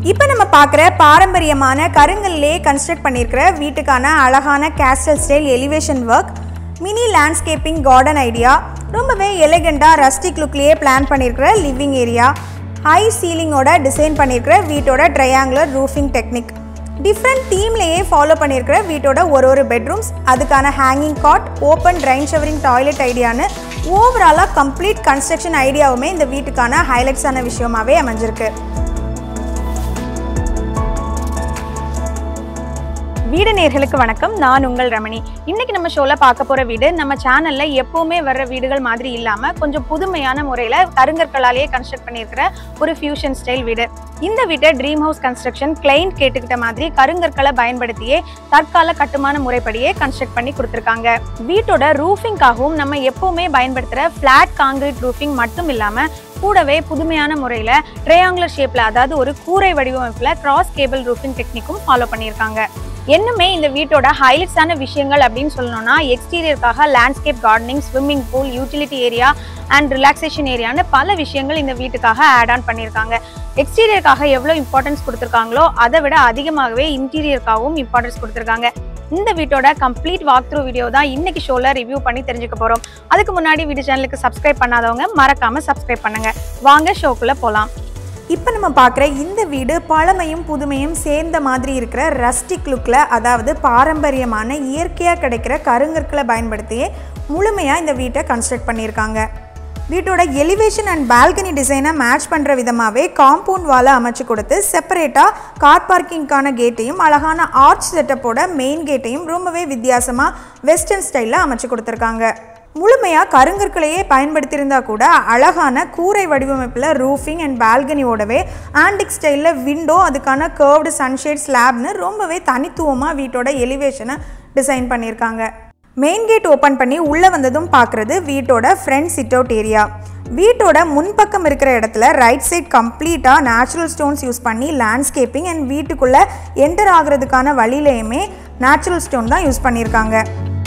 இப்போ நம்ம பார்க்குற பாரம்பரியமான கருங்கல்லே கன்ஸ்ட்ரக்ட் பண்ணியிருக்கிற வீட்டுக்கான அழகான castle style elevation work mini landscaping garden idea ரொம்பவே எலிகெண்ட்டாக ரஸ்டிக் லுக்லேயே பிளான் பண்ணியிருக்கிற லிவிங் ஏரியா ஹை சீலிங்கோட டிசைன் பண்ணியிருக்கிற வீட்டோட ட்ரையாங்குலர் ரூஃபிங் டெக்னிக் டிஃப்ரெண்ட் தீம்லேயே ஃபாலோ பண்ணியிருக்கிற வீட்டோட ஒரு ஒரு பெட்ரூம்ஸ் அதுக்கான hanging cot open drain showering toilet ஐடியான்னு ஓவராலாக கம்ப்ளீட் கன்ஸ்ட்ரக்ஷன் ஐடியாவுமே இந்த வீட்டுக்கான ஹைலைட்ஸான விஷயமாவே அமைஞ்சிருக்கு வீடு நேர்களுக்கு வணக்கம் நான் உங்கள் ரமணி இன்னைக்கு நம்ம ஷோல பார்க்க போற வீடு நம்ம சேனல்ல எப்பவுமே வர்ற வீடுகள் மாதிரி இல்லாம கொஞ்சம் புதுமையான முறையில கருங்கற்களாலேயே கன்ஸ்ட்ரக்ட் பண்ணியிருக்கிற ஒரு ஃபியூஷன் ஸ்டைல் வீடு இந்த வீட்டை ட்ரீம் ஹவுஸ் கன்ஸ்ட்ரக்ஷன் கிளைண்ட் கேட்டுக்கிட்ட மாதிரி கருங்கற்களை பயன்படுத்தியே தற்கால கட்டுமான முறைப்படியே கன்ஸ்ட்ரக்ட் பண்ணி கொடுத்துருக்காங்க வீட்டோட ரூஃபிங்காகவும் நம்ம எப்பவுமே பயன்படுத்துற ஃபிளாட் காங்கிரீட் ரூஃபிங் மட்டும் இல்லாம கூடவே புதுமையான முறையில ட்ரையாங்குலர் ஷேப்ல அதாவது ஒரு கூரை வடிவமைப்புல கிராஸ் கேபிள் ரூஃபிங் டெக்னிக்கும் ஃபாலோ பண்ணியிருக்காங்க என்னமே இந்த வீட்டோட ஹைலைட்ஸான விஷயங்கள் அப்படின்னு சொல்லணும்னா எக்ஸ்டீரியருக்காக landscape gardening swimming pool utility area and relaxation ஏரியான்னு பல விஷயங்கள் இந்த வீட்டுக்காக ஆட் ஆன் பண்ணியிருக்காங்க எக்ஸ்டீரியருக்காக எவ்வளோ இம்பார்ட்டன்ஸ் கொடுத்துருக்காங்களோ அதை விட அதிகமாகவே இன்டீரியருக்காகவும் இம்பார்ட்டன்ஸ் கொடுத்துருக்காங்க இந்த வீட்டோட கம்ப்ளீட் வாக் த்ரூ வீடியோ தான் இன்னைக்கு ஷோல ரிவ்யூ பண்ணி தெரிஞ்சுக்க போறோம் அதுக்கு முன்னாடி வீடியோ சேனலுக்கு சப்ஸ்கிரைப் பண்ணாதவங்க மறக்காம சப்ஸ்கிரைப் பண்ணுங்க வாங்க ஷோக்குள்ள போலாம் இப்போ நம்ம பார்க்குற இந்த வீடு பழமையும் புதுமையும் சேர்ந்த மாதிரி இருக்கிற ரஸ்டிக் லுக்கில் அதாவது பாரம்பரியமான இயற்கையாக கிடைக்கிற கருங்கற்களை பயன்படுத்தியே முழுமையாக இந்த வீட்டை கன்ஸ்ட்ரக்ட் பண்ணியிருக்காங்க வீட்டோட எலிவேஷன் அண்ட் பால்கனி டிசைனை மேட்ச் பண்ணுற விதமாகவே காம்பவுண்ட் வாலை அமைச்சு கொடுத்து செப்பரேட்டாக கார் பார்க்கிங்க்கான கேட்டையும் அழகான ஆர்ச் செட்டப்போட மெயின் கேட்டையும் ரொம்பவே வித்தியாசமாக வெஸ்டர்ன் ஸ்டைலில் அமைச்சு கொடுத்துருக்காங்க முழுமையாக கருங்கற்களையே பயன்படுத்தியிருந்தா கூட அழகான கூரை வடிவமைப்பில் ரூஃபிங் அண்ட் பால்கனியோடவே ஆன்டிக் ஸ்டைலில் விண்டோ அதுக்கான கர்வ்டு சன்ஷேட் ஸ்லாப்னு ரொம்பவே தனித்துவமாக வீட்டோட எலிவேஷனை டிசைன் பண்ணியிருக்காங்க மெயின் கேட் ஓப்பன் பண்ணி உள்ளே வந்ததும் பார்க்குறது வீட்டோட ஃப்ரண்ட் சிட் அவுட் ஏரியா வீட்டோட முன்பக்கம் இருக்கிற இடத்துல ரைட் சைட் கம்ப்ளீட்டாக நேச்சுரல் ஸ்டோன்ஸ் யூஸ் பண்ணி லேண்ட்ஸ்கேப்பிங் அண்ட் வீட்டுக்குள்ளே என்டர் ஆகிறதுக்கான வழியிலையுமே நேச்சுரல் ஸ்டோன் தான் யூஸ் பண்ணியிருக்காங்க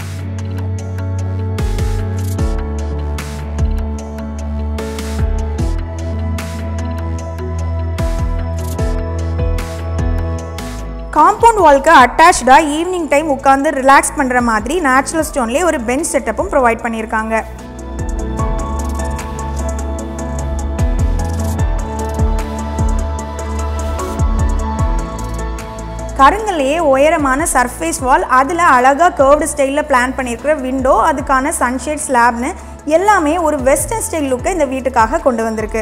காம்பவுண்ட் வால்க்கு அட்டாச்சாக ஈவினிங் டைம் உட்காந்து ரிலாக்ஸ் பண்ணுற மாதிரி நேச்சுரல் ஸ்டோன்லேயே ஒரு பெஞ்ச் செட்டப்பும் ப்ரொவைட் பண்ணியிருக்காங்க கருங்கல்லையே உயரமான சர்ஃபேஸ் வால் அதில் அழகாக கர்வ்டு ஸ்டைலில் பிளான் பண்ணியிருக்கிற விண்டோ அதுக்கான சன்ஷேட் ஸ்லாப்னு எல்லாமே ஒரு வெஸ்டர்ன் ஸ்டைல் லுக்கை இந்த வீட்டுக்காக கொண்டு வந்திருக்கு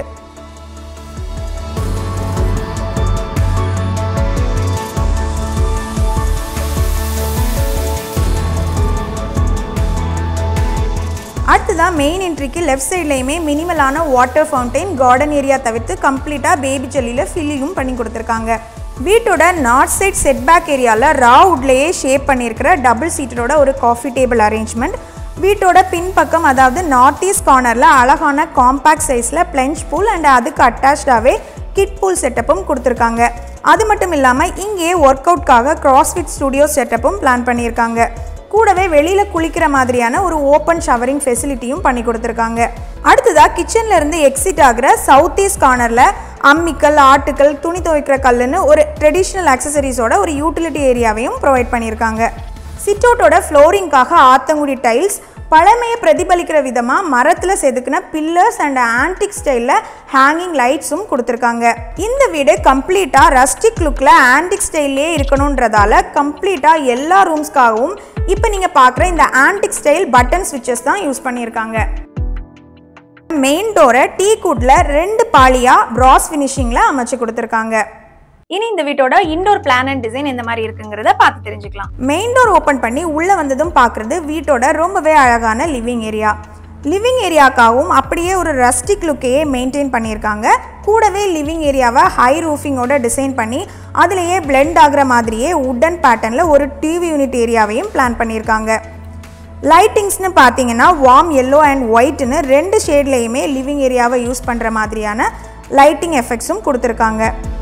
அடுத்ததான் மெயின் என்ட்ரிக்கு லெஃப்ட் சைட்லேயுமே மினிமலான வாட்டர் ஃபவுண்டைன் கார்டன் ஏரியா தவிர்த்து கம்ப்ளீட்டாக பேபி ஜெல்லியில் ஃபில்லியும் பண்ணி கொடுத்துருக்காங்க வீட்டோட நார்த் சைட் செட்பேக் ஏரியாவில் ரா வுட்லேயே ஷேப் பண்ணியிருக்கிற டபுள் சீட்டரோட ஒரு காஃபி டேபிள் அரேஞ்ச்மெண்ட் வீட்டோட பின்பக்கம் அதாவது நார்த் ஈஸ்ட் கார்னரில் அழகான காம்பேக்ட் சைஸில் பிளெஞ்ச் பூல் அண்ட் அதுக்கு அட்டாச்சாகவே கிட் பூல் செட்டப்பும் கொடுத்துருக்காங்க அது மட்டும் இல்லாமல் இங்கே ஒர்க் அவுட்காக கிராஸ்ஃபிட் ஸ்டுடியோ செட்டப்பும் பிளான் பண்ணியிருக்காங்க கூடவே வெளியில் குளிக்கிற மாதிரியான ஒரு ஓப்பன் ஷவரிங் ஃபெசிலிட்டியும் பண்ணி கொடுத்துருக்காங்க அடுத்ததாக கிச்சன்ல இருந்து எக்ஸிட் ஆகிற சவுத் ஈஸ்ட் கார்னரில் அம்மிக்கல் ஆட்டுக்கல் துணி துவைக்கிற கல்லுன்னு ஒரு ட்ரெடிஷ்னல் அக்சசரிஸோட ஒரு யூட்டிலிட்டி ஏரியாவையும் ப்ரொவைட் பண்ணியிருக்காங்க சிட்டோட்டோட ஃப்ளோரிங்காக ஆத்தங்குடி டைல்ஸ் பழமையை பிரதிபலிக்கிற விதமாக மரத்தில் செதுக்கின பில்லர்ஸ் அண்ட் ஆன்டிக் ஸ்டைலில் ஹேங்கிங் லைட்ஸும் கொடுத்துருக்காங்க இந்த வீடு கம்ப்ளீட்டாக ரஸ்டிக் லுக்கில் ஆன்டிக் ஸ்டைல்லே இருக்கணுன்றதால கம்ப்ளீட்டாக எல்லா ரூம்ஸ்க்காகவும் இப்போ நீங்கள் பார்க்குற இந்த ஆன்டிக் ஸ்டைல் பட்டன் ஸ்விட்சஸ் தான் யூஸ் பண்ணியிருக்காங்க மெயின் டோரை டீ குட்டில் ரெண்டு பாலியாக ப்ராஸ் ஃபினிஷிங்கில் அமைச்சு கொடுத்துருக்காங்க இனி இந்த வீட்டோட இண்டோர் பிளான் அண்ட் டிசைன் எந்த மாதிரி இருக்குங்கிறத பார்த்து தெரிஞ்சுக்கலாம் மெயின் டோர் ஓப்பன் பண்ணி உள்ளே வந்ததும் பார்க்குறது வீட்டோட ரொம்பவே அழகான லிவிங் ஏரியா லிவிங் ஏரியாக்காகவும் அப்படியே ஒரு ரஸ்டிக் லுக்கையே மெயின்டைன் பண்ணியிருக்காங்க கூடவே லிவிங் ஏரியாவை ஹை ரூஃபிங்கோட டிசைன் பண்ணி அதுலேயே பிளெண்ட் ஆகிற மாதிரியே உட்டன் பேட்டர்னில் ஒரு டிவி யூனிட் ஏரியாவையும் பிளான் பண்ணியிருக்காங்க லைட்டிங்ஸ்னு பார்த்தீங்கன்னா வார்ம் எல்லோ அண்ட் ஒயிட்னு ரெண்டு ஷேட்லேயுமே லிவிங் ஏரியாவை யூஸ் பண்ணுற மாதிரியான லைட்டிங் எஃபெக்ட்ஸும் கொடுத்துருக்காங்க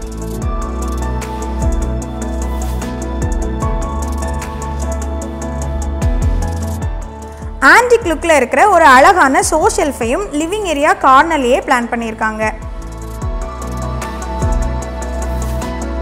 ஆன்டிக் லுக்கில் இருக்கிற ஒரு அழகான ஷோ ஷெல்ஃபையும் லிவிங் ஏரியா கார்னர்லேயே பிளான் பண்ணியிருக்காங்க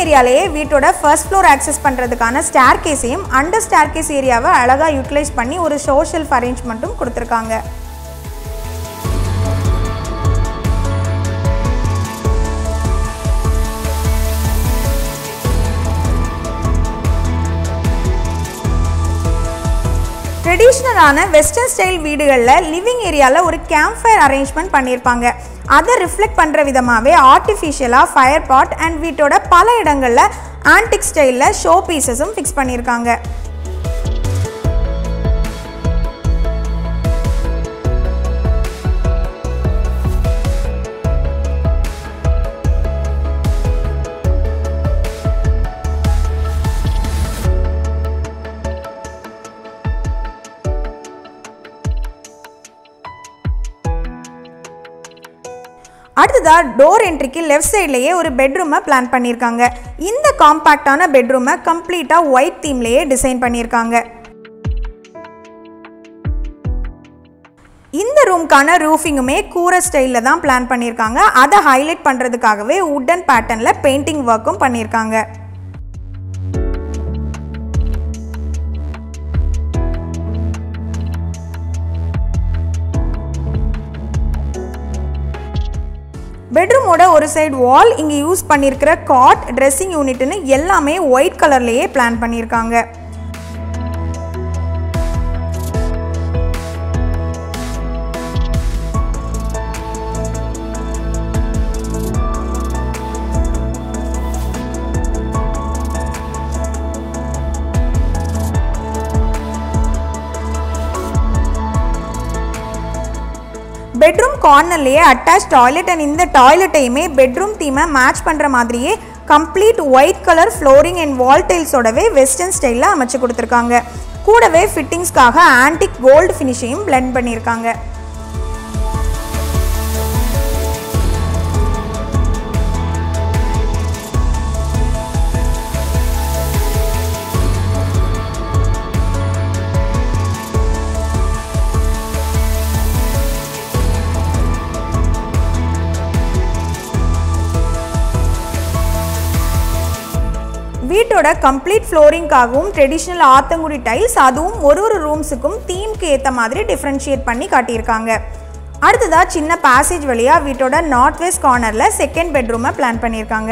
ஏரியாலேயே வீட்டோட ஃபர்ஸ்ட் ஃப்ளோர் ஆக்சஸ் பண்ணுறதுக்கான ஸ்டேர் கேஸையும் அண்டர் ஸ்டேர் கேஸ் ஏரியாவை அழகாக யூட்டிலைஸ் பண்ணி ஒரு சோஷியல் அரேஞ்ச்மெண்ட்டும் கொடுத்துருக்காங்க ட்ரெடிஷ்னலான வெஸ்டர்ன் ஸ்டைல் வீடுகளில் லிவிங் ஏரியாவில் ஒரு கேம்ப் ஃபயர் அரேஞ்ச்மெண்ட் பண்ணியிருப்பாங்க அதை ரிஃப்ளெக்ட் பண்ணுற விதமாகவே ஆர்டிஃபிஷியலாக ஃபயர் பாட் அண்ட் வீட்டோட பல இடங்களில் ஆன்டிக் ஸ்டைலில் ஷோ பீசஸும் ஃபிக்ஸ் பண்ணியிருக்காங்க அடுத்ததாக டோர் என்ட்ரிக்கு லெஃப்ட் சைட்லேயே ஒரு பெட்ரூமை பிளான் பண்ணியிருக்காங்க இந்த காம்பேக்டான பெட்ரூமை கம்ப்ளீட்டாக ஒயிட் தீம்லேயே டிசைன் பண்ணியிருக்காங்க இந்த ரூம்க்கான ரூஃபிங்குமே கூரை ஸ்டைலில் தான் பிளான் பண்ணியிருக்காங்க அதை ஹைலைட் பண்ணுறதுக்காகவே உட்டன் பேட்டர்னில் பெயிண்டிங் ஒர்க்கும் பண்ணியிருக்காங்க பெட்ரூமோட ஒரு சைடு வால் இங்கே யூஸ் பண்ணியிருக்கிற காட் ட்ரெஸ்ஸிங் யூனிட்னு எல்லாமே ஒயிட் கலர்லேயே பிளான் பண்ணியிருக்காங்க பெட்ரூம் கார்னர்லேயே அட்டாச் டாய்லெட் அண்ட் இந்த டாய்லெட்டையுமே பெட்ரூம் தீமை மேட்ச் பண்ணுற மாதிரியே complete white colour flooring and wall டைல்ஸோடவே வெஸ்டர்ன் ஸ்டைலில் அமைச்சு கொடுத்துருக்காங்க கூடவே ஃபிட்டிங்ஸ்க்காக ஆன்டிக் கோல்டு ஃபினிஷையும் பிளெண்ட் பண்ணியிருக்காங்க வீட்டோட கம்ப்ளீட் ஃப்ளோரிங்காகவும் ட்ரெடிஷ்னல் ஆத்தங்குடி டைல்ஸ் அதுவும் ஒரு ஒரு ரூம்ஸுக்கும் தீம்க்கு ஏற்ற மாதிரி டிஃப்ரென்ஷியேட் பண்ணி காட்டியிருக்காங்க அடுத்ததாக சின்ன பேசேஜ் வழியாக வீட்டோட நார்த் வெஸ்ட் கார்னரில் செகண்ட் பெட்ரூமை பிளான் பண்ணியிருக்காங்க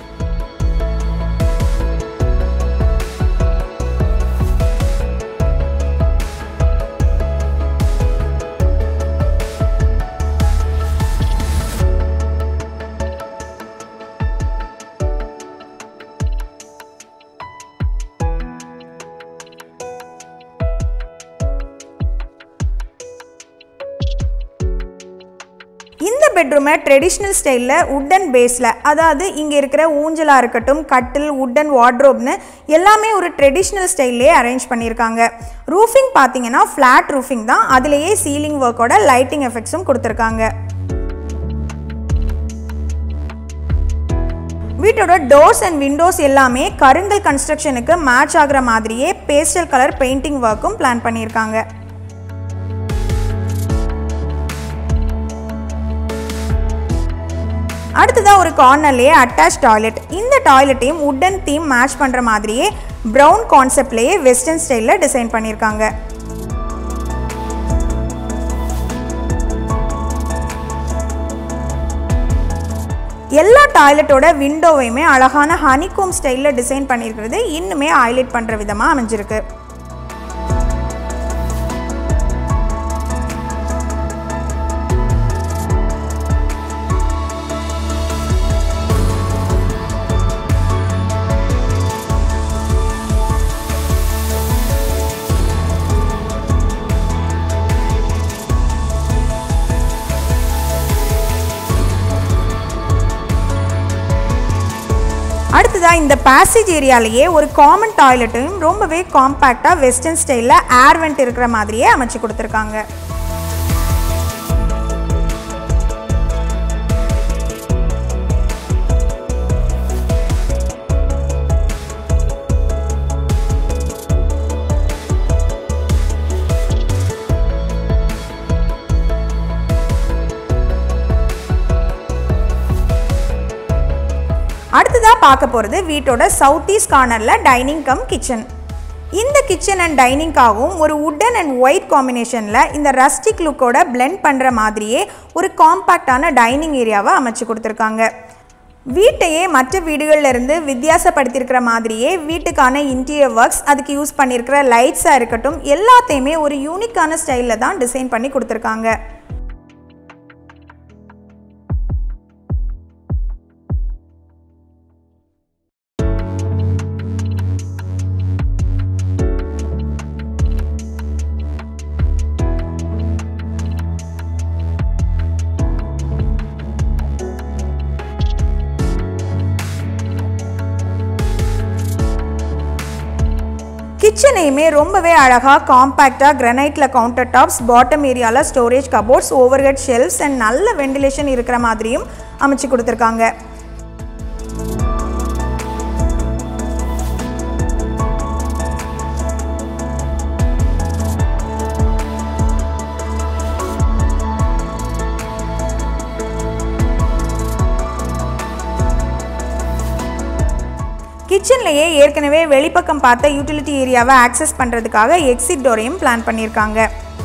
இந்த பெட்ரூமை ட்ரெடிஷ்னல் ஸ்டைலில் உட்டன் பேஸில் அதாவது இங்கே இருக்கிற ஊஞ்சலாக இருக்கட்டும் கட்டில் உட்டன் வார்ட்ரோப்னு எல்லாமே ஒரு ட்ரெடிஷ்னல் ஸ்டைல்லே அரேஞ்ச் பண்ணியிருக்காங்க ரூஃபிங் பார்த்தீங்கன்னா ஃப்ளாட் ரூஃபிங் தான் அதுலேயே சீலிங் ஒர்க்கோட லைட்டிங் எஃபெக்ட்ஸும் கொடுத்துருக்காங்க வீட்டோட டோர்ஸ் அண்ட் விண்டோஸ் எல்லாமே கருங்கல் கன்ஸ்ட்ரக்ஷனுக்கு மேட்ச் ஆகிற மாதிரியே பேஸ்டல் கலர் பெயிண்டிங் ஒர்க்கும் பிளான் பண்ணியிருக்காங்க அடுத்ததாக ஒரு கார்னர்லேயே அட்டாச் டாய்லெட் இந்த டாய்லெட்டையும் உட்டன் தீம் மேட்ச் பண்ணுற மாதிரியே ப்ரௌன் கான்செப்ட்லேயே வெஸ்டர்ன் ஸ்டைலில் டிசைன் பண்ணியிருக்காங்க எல்லா டாய்லெட்டோட விண்டோவையுமே அழகான ஹனிகோம் ஸ்டைலில் டிசைன் பண்ணியிருக்கிறது இன்னுமே ஹைலைட் பண்ணுற விதமாக அமைஞ்சிருக்கு அடுத்ததாக இந்த பேசேஜ் ஏரியாலேயே ஒரு காமன் டாய்லெட்டையும் ரொம்பவே காம்பேக்டாக வெஸ்டர்ன் ஸ்டைலில் ஏர் வெண்ட் இருக்கிற மாதிரியே அமைச்சு கொடுத்துருக்காங்க அடுத்ததாக பார்க்க போகிறது வீட்டோட சவுத் ஈஸ்ட் கார்னரில் டைனிங் கம் கிச்சன் இந்த கிச்சன் அண்ட் டைனிங்காகவும் ஒரு உட்டன் அண்ட் ஒயிட் காம்பினேஷனில் இந்த ரஸ்டிக் லுக்கோட blend பண்ணுற மாதிரியே ஒரு காம்பேக்டான டைனிங் ஏரியாவை அமைச்சு கொடுத்துருக்காங்க வீட்டையே மற்ற வீடுகள்ல இருந்து வித்தியாசப்படுத்தியிருக்கிற மாதிரியே வீட்டுக்கான இன்டீரியர் ஒர்க்ஸ் அதுக்கு யூஸ் பண்ணியிருக்கிற லைட்ஸாக இருக்கட்டும் எல்லாத்தையுமே ஒரு யூனிக்கான ஸ்டைலில் தான் டிசைன் பண்ணி கொடுத்துருக்காங்க கிச்சனையுமே ரொம்பவே அழகாக காம்பேக்டாக கிரனைட்டில் கவுண்டர் டாப்ஸ் பாட்டம் ஏரியாவில் storage cupboards overhead shelves and நல்ல வெண்டிலேஷன் இருக்கிற மாதிரியும் அமைச்சு கொடுத்துருக்காங்க கிச்சன்லேயே ஏற்கனவே வெளிப்பக்கம் பார்த்த யூட்டிலிட்டி ஏரியாவை ஆக்சஸ் பண்ணுறதுக்காக எக்ஸிட் டோரையும் பிளான் பண்ணியிருக்காங்க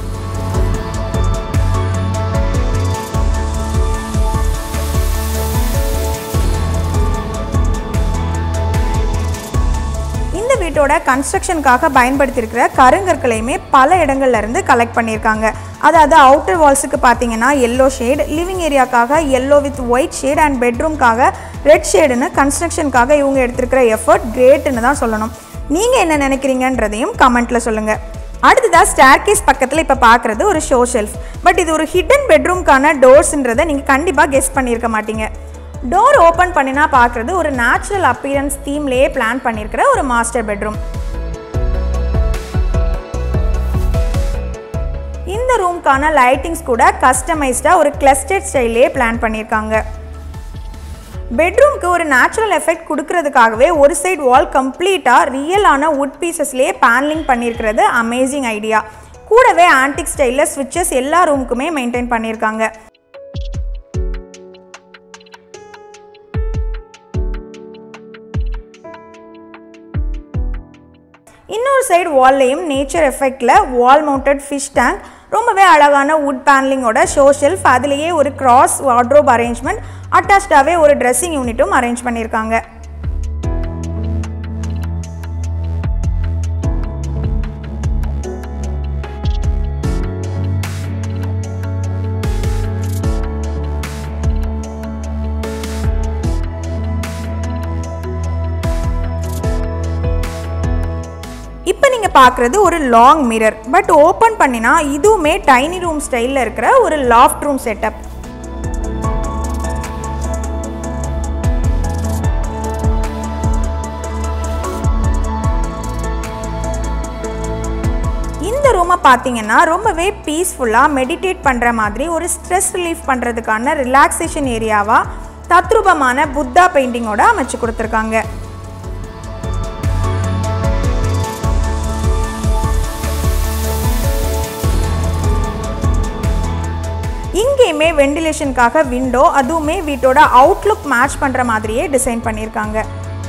இந்த வீட்டோட கன்ஸ்ட்ரக்ஷனுக்காக பயன்படுத்தியிருக்கிற கருங்கற்களையுமே பல இடங்கள்ல இருந்து கலெக்ட் பண்ணியிருக்காங்க அதாவது அவுட்டர் வால்ஸுக்கு பார்த்தீங்கன்னா எல்லோ ஷேட் லிவிங் ஏரியாக்காக yellow with white shade and பெட்ரூம்காக ரெட் ஷேடுன்னு கன்ஸ்ட்ரக்ஷனுக்காக இவங்க எடுத்திருக்கிற எஃபர்ட் கிரேட்டுன்னு தான் சொல்லணும் நீங்கள் என்ன நினைக்கிறீங்கன்றதையும் கமெண்ட்டில் சொல்லுங்கள் அடுத்ததாக ஸ்டேர்கேஸ் பக்கத்தில் இப்போ பார்க்குறது ஒரு ஷோ ஷெல்ஃப் பட் இது ஒரு ஹிடன் பெட்ரூம்க்கான டோர்ஸ்ன்றதை நீங்கள் கண்டிப்பாக கெஸ் பண்ணியிருக்க மாட்டீங்க டோர் ஓப்பன் பண்ணினா பார்க்குறது ஒரு நேச்சுரல் அப்பியரன்ஸ் தீம்லேயே பிளான் பண்ணியிருக்கிற ஒரு மாஸ்டர் பெட்ரூம் இந்த ரூம்க்கான லைட்டிங்ஸ் கூட கஸ்டமைஸ்டாக ஒரு கிளஸ்டர்ட் ஸ்டைல்லே பிளான் பண்ணியிருக்காங்க பெட்ரூம்க்கு ஒரு நேச்சுரல் எஃபெக்ட் கொடுக்கறதுக்காகவே ஒரு சைடு வால் கம்ப்ளீட்டாக ரியலான வுட் பீசஸ்லேயே பேனலிங் பண்ணியிருக்கிறது அமேசிங் ஐடியா கூடவே ஆன்டிக் ஸ்டைலில் ஸ்விட்சஸ் எல்லா ரூமுக்குமே மெயின்டைன் பண்ணியிருக்காங்க இன்னொரு சைடு வால்லையும் நேச்சர் எஃபெக்டில் வால் மவுண்டட் ஃபிஷ் டேங்க் ரொம்பவே அழகான வுட் பேனலிங்கோட ஷோ ஷெல்ஃப் அதுலேயே ஒரு கிராஸ் வார்ட்ரோப் அரேஞ்ச்மெண்ட் அட்டாச்சாகவே ஒரு ட்ரெஸ்ஸிங் யூனிட்டும் அரேஞ்ச் பண்ணியிருக்காங்க இப்போ நீங்கள் பார்க்குறது ஒரு லாங் மிரர் பட் ஓப்பன் பண்ணினா இதுவுமே டைனி ரூம் ஸ்டைலில் இருக்கிற ஒரு லாஃப்ட் ரூம் செட்டப் இந்த ரூமை பார்த்தீங்கன்னா ரொம்பவே பீஸ்ஃபுல்லாக மெடிடேட் பண்ணுற மாதிரி ஒரு ஸ்ட்ரெஸ் ரிலீஃப் பண்ணுறதுக்கான ரிலாக்ஸேஷன் ஏரியாவாக தத்ரூபமான புத்தா பெயிண்டிங்கோட அமைச்சு கொடுத்துருக்காங்க இங்கேயுமே வெண்டிலேஷனுக்காக விண்டோ அதுவுமே வீட்டோட அவுட்லுக் மேட்ச் பண்ணுற மாதிரியே டிசைன் பண்ணியிருக்காங்க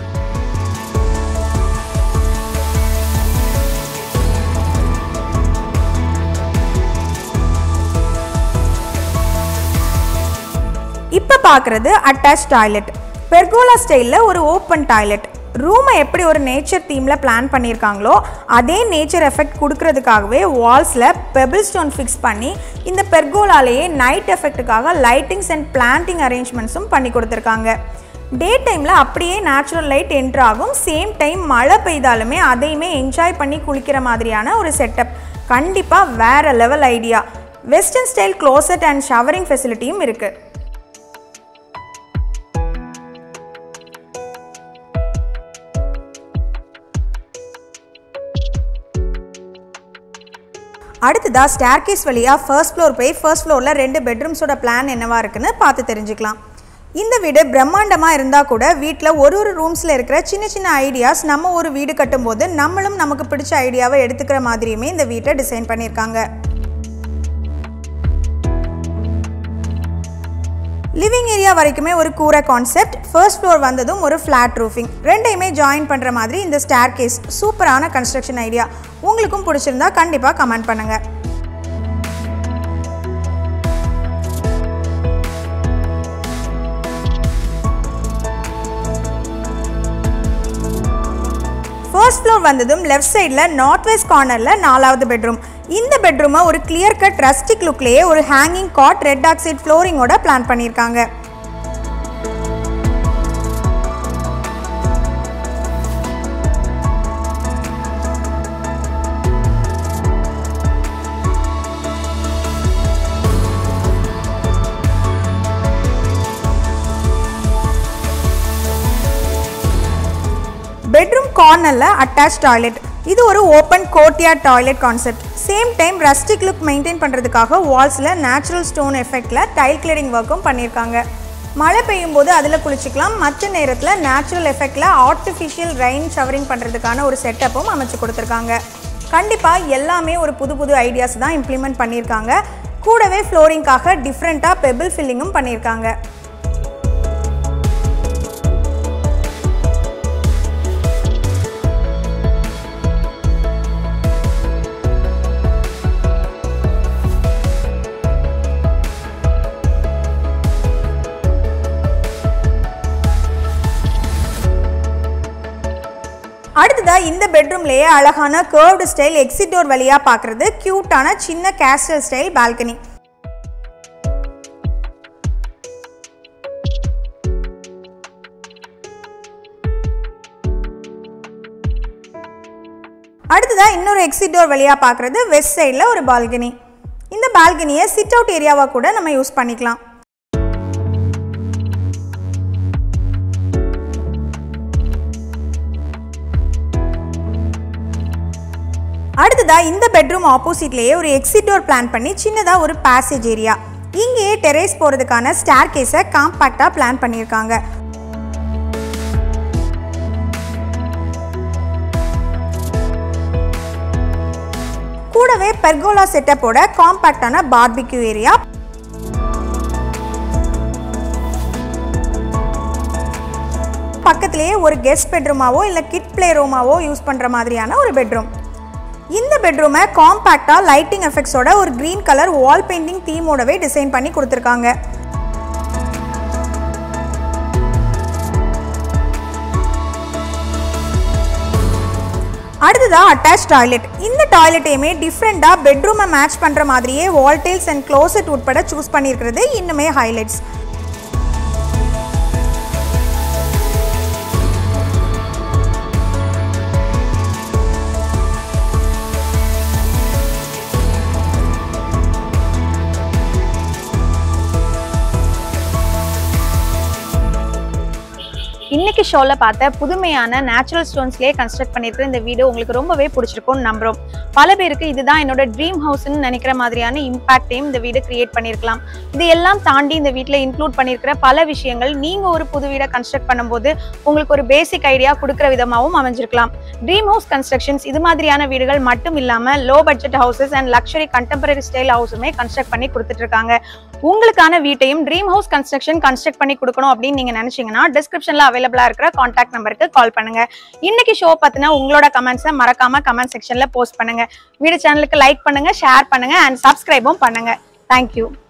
இப்போ பார்க்குறது அட்டாச் டாய்லெட் பெர்கோலா ஸ்டைலில் ஒரு ஓப்பன் டாய்லெட் ரூமை எப்படி ஒரு நேச்சர் தீமில் பிளான் பண்ணியிருக்காங்களோ அதே நேச்சர் எஃபெக்ட் கொடுக்கறதுக்காகவே வால்ஸில் பெபிள் ஸ்டோன் ஃபிக்ஸ் பண்ணி இந்த பெர்கோலாலேயே நைட் எஃபெக்ட்டுக்காக லைட்டிங்ஸ் அண்ட் பிளான்டிங் அரேஞ்ச்மெண்ட்ஸும் பண்ணி கொடுத்துருக்காங்க டே டைமில் அப்படியே நேச்சுரல் லைட் என்ட்ரு ஆகும் சேம் டைம் மழை பெய்தாலுமே அதையுமே என்ஜாய் பண்ணி குளிக்கிற மாதிரியான ஒரு செட்டப் கண்டிப்பாக வேறு level idea western style closet and showering ஃபெசிலிட்டியும் இருக்குது அடுத்ததா ஸ்டேர்கேஸ் வழியாக ஃபர்ஸ்ட் ஃப்ளோர் போய் ஃபர்ஸ்ட் ஃப்ளோரில் ரெண்டு பெட்ரூம்ஸோட பிளான் என்னவா இருக்குன்னு பார்த்து தெரிஞ்சுக்கலாம் இந்த வீடு பிரம்மாண்டமாக இருந்தால் கூட வீட்டில் ஒரு ஒரு ரூம்ஸில் இருக்கிற சின்ன சின்ன ஐடியாஸ் நம்ம ஒரு வீடு கட்டும்போது நம்மளும் நமக்கு பிடிச்ச ஐடியாவை எடுத்துக்கிற மாதிரியுமே இந்த வீட்டை டிசைன் பண்ணியிருக்காங்க லிவிங் ஏரியா வரைக்குமே ஒரு கூரை கான்செப்ட் ஃபர்ஸ்ட் ஃப்ளோர் வந்ததும் ஒரு ஃப்ளாட் ரூஃபிங் ரெண்டையுமே ஜாயின் பண்ணுற மாதிரி இந்த ஸ்டேர் கேஸ் சூப்பரான கன்ஸ்ட்ரக்ஷன் ஐடியா உங்களுக்கும் பிடிச்சிருந்தா கண்டிப்பாக கமெண்ட் பண்ணுங்கள் ஃபர்ஸ்ட் ஃப்ளோர் வந்ததும் லெஃப்ட் சைடில் நார்த் வெஸ்ட் கார்னரில் நாலாவது பெட்ரூம் இந்த பெட்ரூமை ஒரு கிளியர் கட் ரஸ்டிக் லுக்லேயே ஒரு ஹேங்கிங் காட் ரெட் ஆக்சைட் ஃப்ளோரிங்கோட பிளான் பண்ணியிருக்காங்க பெட்ரூம் கார்னரில் அட்டாச் டாய்லெட் இது ஒரு open courtyard toilet concept same time rustic look maintain பண்ணுறதுக்காக வால்ஸில் நேச்சுரல் ஸ்டோன் எஃபெக்டில் டைல் கிளியரிங் ஒர்க்கும் பண்ணியிருக்காங்க மழை பெய்யும் போது அதில் குளிச்சுக்கலாம் மற்ற நேரத்தில் நேச்சுரல் எஃபெக்டில் ஆர்டிஃபிஷியல் ரெயின் ஷவரிங் பண்ணுறதுக்கான ஒரு செட்டப்பும் அமைச்சு கொடுத்துருக்காங்க கண்டிப்பாக எல்லாமே ஒரு புது புது ஐடியாஸ் தான் இம்ப்ளிமெண்ட் பண்ணியிருக்காங்க கூடவே ஃப்ளோரிங்காக டிஃப்ரெண்ட்டாக பெபிள் ஃபில்லிங்கும் பண்ணியிருக்காங்க அடுத்ததா இந்த பெட்ரூம்லேயே அழகான கர்வ்டு ஸ்டைல் எக்ஸிட் டோர் வழியாக பார்க்குறது க்யூட்டான சின்ன கேஸ்டல் ஸ்டைல் பால்கனி அடுத்ததா இன்னொரு எக்ஸிட் டோர் வழியாக பார்க்குறது வெஸ்ட் சைடில் ஒரு பால்கனி இந்த பால்கனியை சிட் அவுட் ஏரியாவாக கூட நம்ம யூஸ் பண்ணிக்கலாம் அடுத்ததா இந்த பெட்ரூம் ஆப்போசிட்லேயே ஒரு எக்ஸிட் டோர் பிளான் பண்ணி சின்னதாக ஒரு பேசேஜ் ஏரியா இங்கேயே டெரேஸ் போகிறதுக்கான ஸ்டார் கேஸை காம்பேக்டாக பிளான் பண்ணியிருக்காங்க கூடவே பெர்கோலா செட்டப்போட காம்பேக்டான பார்பிக்யூ ஏரியா பக்கத்திலேயே ஒரு கெஸ்ட் பெட்ரூமாவோ இல்லை கிட் பிளே ரூமாவோ யூஸ் பண்ணுற மாதிரியான ஒரு பெட்ரூம் இந்த பெட்ரூமை காம்பேக்டாக லைட்டிங் எஃபெக்ட்ஸோட ஒரு க்ரீன் கலர் வால் பெயிண்டிங் தீமோடவே டிசைன் பண்ணி கொடுத்துருக்காங்க அடுத்ததா அட்டாச் டாய்லெட் இந்த டாய்லெட்டையுமே டிஃப்ரெண்ட்டாக பெட்ரூமை மேட்ச் பண்ணுற மாதிரியே வால்டேல்ஸ் அண்ட் க்ளோசெட் உட்பட சூஸ் பண்ணியிருக்கிறது இன்னுமே ஹைலைட்ஸ் இன்னைக்கு ஷோல பார்த்த புதுமையான நேச்சுரல் ஸ்டோன்ஸ்லேயே கன்ஸ்ட்ரக்ட் பண்ணியிருக்கிற இந்த வீடு உங்களுக்கு ரொம்பவே பிடிச்சிருக்கும்னு நம்புறோம் பல பேருக்கு இதுதான் என்னோட ட்ரீம் ஹவுஸ்னு நினைக்கிற மாதிரியான இம்பாக்டையும் இந்த வீடு கிரியேட் பண்ணியிருக்கலாம் இது எல்லாம் தாண்டி இந்த வீட்டில் இன்க்ளூட் பண்ணியிருக்கிற பல விஷயங்கள் நீங்க ஒரு புது வீடை கன்ஸ்ட்ரக்ட் பண்ணும்போது உங்களுக்கு ஒரு பேசிக் ஐடியா கொடுக்குற விதமாகவும் அமைஞ்சிருக்கலாம் ட்ரீம் ஹவுஸ் கன்ஸ்ட்ரக்ஷன்ஸ் இது மாதிரியான வீடுகள் மட்டும் இல்லாம low budget houses and luxury contemporary style ஹவுஸுமே கன்ஸ்ட்ரக்ட் பண்ணி கொடுத்துட்டு இருக்காங்க உங்களுக்கான வீட்டையும் ட்ரீம் ஹவுஸ் கன்ஸ்ட்ரக்ஷன் கன்ஸ்ட்ரக்ட் பண்ணி கொடுக்கணும் அப்படின்னு நீங்க நினைச்சீங்கன்னா டிஸ்கிரிப்ஷன்ல அவைலபிளா இருக்கிற காண்டாக்ட் நம்பருக்கு கால் பண்ணுங்க இன்னைக்கு ஷோ பத்தின உங்களோட கமெண்ட்ஸை மறக்காம கமெண்ட் செக்ஷன்ல போஸ்ட் பண்ணுங்க வீடு சேனலுக்கு லைக் பண்ணுங்க ஷேர் பண்ணுங்க அண்ட் சப்ஸ்கிரைபும் பண்ணுங்க தேங்க்யூ